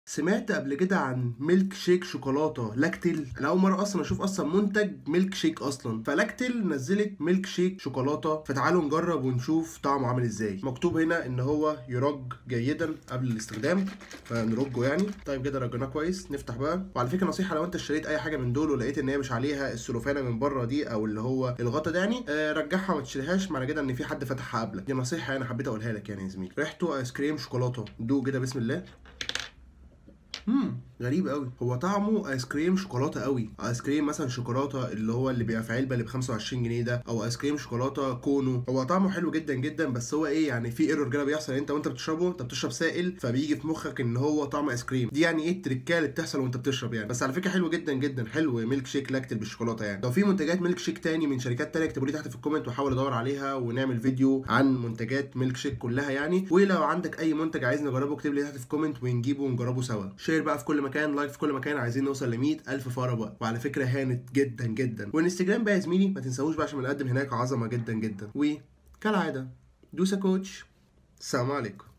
سمعت قبل كده عن ميلك شيك شوكولاته لاكتل انا اول مره اصلا اشوف اصلا منتج ميلك شيك اصلا فلاكتل نزلت ميلك شيك شوكولاته فتعالوا نجرب ونشوف طعمه عامل ازاي مكتوب هنا ان هو يرج جيدا قبل الاستخدام فنرجه يعني طيب كده رجناه كويس نفتح بقى وعلى فكره نصيحه لو انت اشتريت اي حاجه من دول ولقيت ان هي مش عليها السلوفانه من بره دي او اللي هو الغطا ده يعني آه رجعها ما تشتريهاش معنى كده ان في حد فتحها قبلك دي نصيحه انا حبيت اقولها لك يعني يا زميلي ريحته ايس كريم شوكولاته دوق كده بسم الله امم غريب قوي هو طعمه ايس كريم شوكولاته قوي ايس كريم مثلا شوكولاته اللي هو اللي بيبقى في علبه اللي ب 25 جنيه ده او ايس كريم شوكولاته كونو هو طعمه حلو جدا جدا بس هو ايه يعني في ايرور كده بيحصل انت وانت بتشربه انت بتشرب سائل فبيجي في مخك ان هو طعم ايس كريم دي يعني ايه التركايه اللي بتحصل وانت بتشرب يعني بس على فكره حلو جدا جدا حلو ميلك شيك لاكتل بالشوكولاته يعني لو في منتجات ميلك شيك تاني من شركات تانية اكتبوا لي تحت في الكومنت واحاول ادور عليها ونعمل فيديو عن منتجات ميلك شيك كلها يعني ولو عندك اي منتج عايز نجربه اكتب لي تحت في الكومنت ونجيبه ونجربه سوا شير بقى في كل مكان لايك في كل مكان عايزين نوصل ل 100000 فولو بقى وعلى فكره هانت جدا جدا والانستجرام بقى يا زميلي ما تنساوش بقى عشان بنقدم هناك عظمه جدا جدا وكالعاده دوسا كوتش السلام عليكم